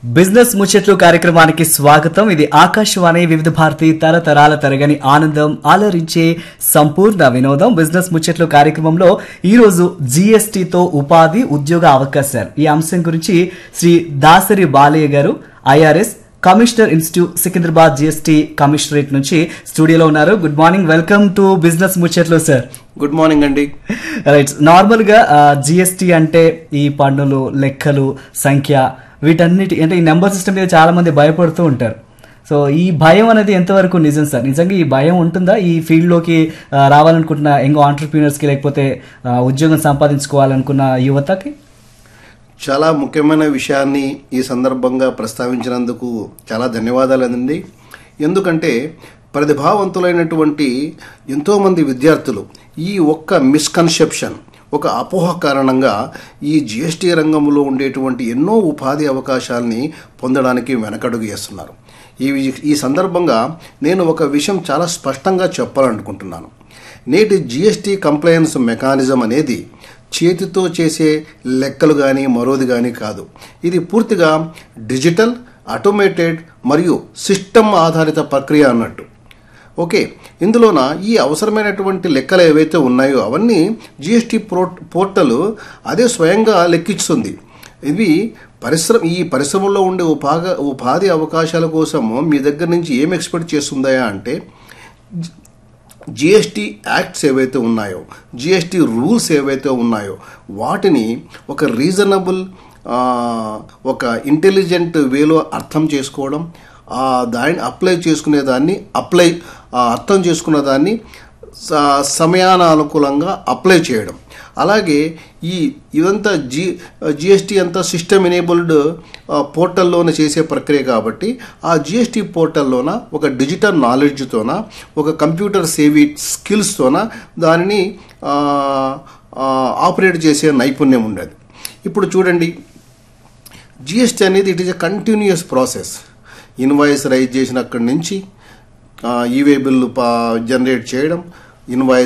business ముచ్చట్లు కార్యక్రమానికి స్వాగతం ఇది ఆకాశవాణి వివిధ భారతి తరతరాల తరగని ఆనందం ఆలరించే సంపూర్ణ వినోదం బిజినెస్ ముచ్చట్లు కార్యక్రమంలో ఈ రోజు జీఎస్టీతో ఉపాధి ఉద్యోగ అవకాశాలు ఈ అంశం గురించి Shri Dasari Balayya garu IRS commissioner institute Secunderabad GST commissionerate నుంచి స్టూడియోలో ఉన్నారు good morning welcome to business ముచ్చట్లు సార్ గుడ్ మార్నింగ్ అండి రైట్ నార్మల్ గా జిఎస్టీ అంటే ఈ పన్నులు లెక్కలు సంఖ్య వీటన్నిటి అంటే ఈ నెంబర్ సిస్టమ్ మీద చాలా మంది భయపడుతూ ఉంటారు సో ఈ భయం అనేది ఎంతవరకు నిజం సార్ నిజంగా ఈ భయం ఉంటుందా ఈ ఫీల్డ్ లోకి ఆ, రావాలనుకుంటున్న ఎంగో ఆంటర్ప్రీనర్స్ కి లేకపోతే ఆ, ఉద్యోగం సంపాదించుకోవాలనుకున్న యువతకి చాలా ముఖ్యమైన విషయాన్ని ఈ సందర్భంగా ప్రస్తావించినందుకు చాలా ధన్యవాదాలు అండి ఎందుకంటే ప్రతిభావంతులైనటువంటి ఎంతోమంది విద్యార్థులు ఈ ఒక్క మిస్కన్సెప్షన్ ఒక అపోహ కారణంగా ఈ జిఎస్టీ రంగంలో ఉండేటువంటి ఎన్నో ఉపాధి అవకాశాలని పొందడానికి వెనకడుగు వేస్తున్నారు ఈ ఈ సందర్భంగా నేను ఒక విషయం చాలా స్పష్టంగా చెప్పాలనుకుంటున్నాను నేటి జిఎస్టీ కంప్లయన్స్ మెకానిజం అనేది చేతితో చేసే లెక్కలు కానీ మరోది కానీ కాదు ఇది పూర్తిగా డిజిటల్ ఆటోమేటెడ్ మరియు సిస్టమ్ ఆధారిత ప్రక్రియ అన్నట్టు ఓకే ఇందులోన ఈ అవసరమైనటువంటి లెక్కలు ఏవైతే ఉన్నాయో అవన్నీ జిఎస్టీ ప్రో పోర్టల్ అదే స్వయంగా లెక్కిస్తుంది ఇవి పరిశ్రమ ఈ పరిశ్రమలో ఉండే ఉపాధి ఉపాధి అవకాశాల కోసము మీ దగ్గర నుంచి ఏం ఎక్స్పెక్ట్ చేస్తుందా అంటే జిఎస్టీ యాక్ట్స్ ఏవైతే ఉన్నాయో జిఎస్టీ రూల్స్ ఏవైతే ఉన్నాయో వాటిని ఒక రీజనబుల్ ఒక ఇంటెలిజెంట్ వేలో అర్థం చేసుకోవడం ఆ దాన్ని అప్లై చేసుకునే దాన్ని అప్లై ఆ అర్థం చేసుకునే దాన్ని స- సమయానుకూలంగా అప్లై చేయడం అలాగే ఈ ఇదంతా జి జిఎస్టీ అంతా సిస్టమ్ ఎనేబుల్డ్ పోర్టల్లోనే చేసే ప్రక్రియ కాబట్టి ఆ జిఎస్టీ పోర్టల్లోన ఒక డిజిటల్ నాలెడ్జ్తోన ఒక కంప్యూటర్ సేవి స్కిల్స్తోన దానిని ఆ, ఆ, ఆపరేట్ చేసే నైపుణ్యం ఉండేది ఇప్పుడు చూడండి జిఎస్టీ అనేది it is a continuous process invoice raise చేసినక్కడి నుంచి ఈవే బిల్లు జనరేట్ చేయడం ఇన్వాయిస్